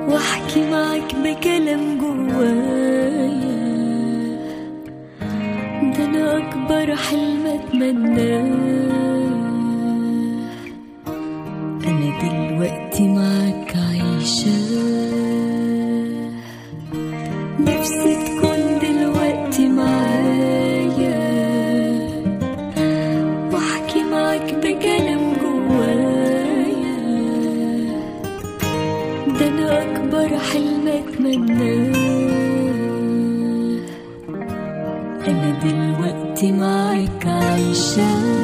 واحكي معك بكلام جوايا ده انا اكبر حلم اتمناه انا دلوقتي معك عايشه نفسي تكون دلوقتي معايا واحكي معك بكلام جوايا ده انا اكبر حلم اتمناه انا دلوقتي معك عايشه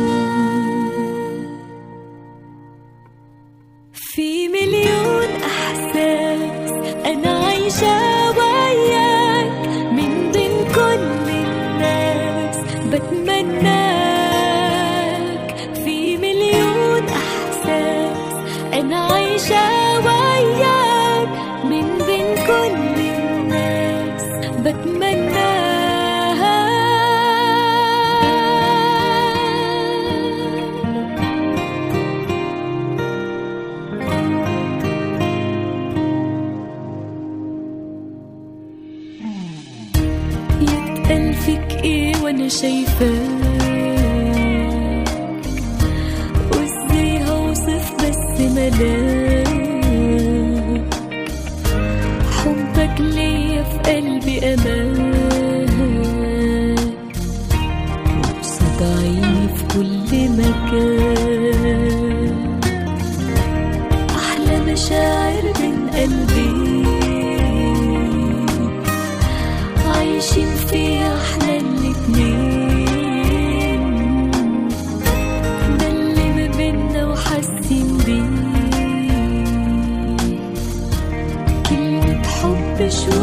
في مليون احساس انا عايشه وياك من بين كل الناس بتمناك في مليون احساس انا عايشه وياك من بين كل الناس بتمناك يتقال فيك ايه وانا شايفاك وازاي هوصف بس ملاك حبك ليا في قلبي امان وقصاد عيني في كل مكان احلى مشاعر من قلبي عايشين فيها احنا الاتنين ده اللي ما بينا وحاسين بيه كلمة حب شوية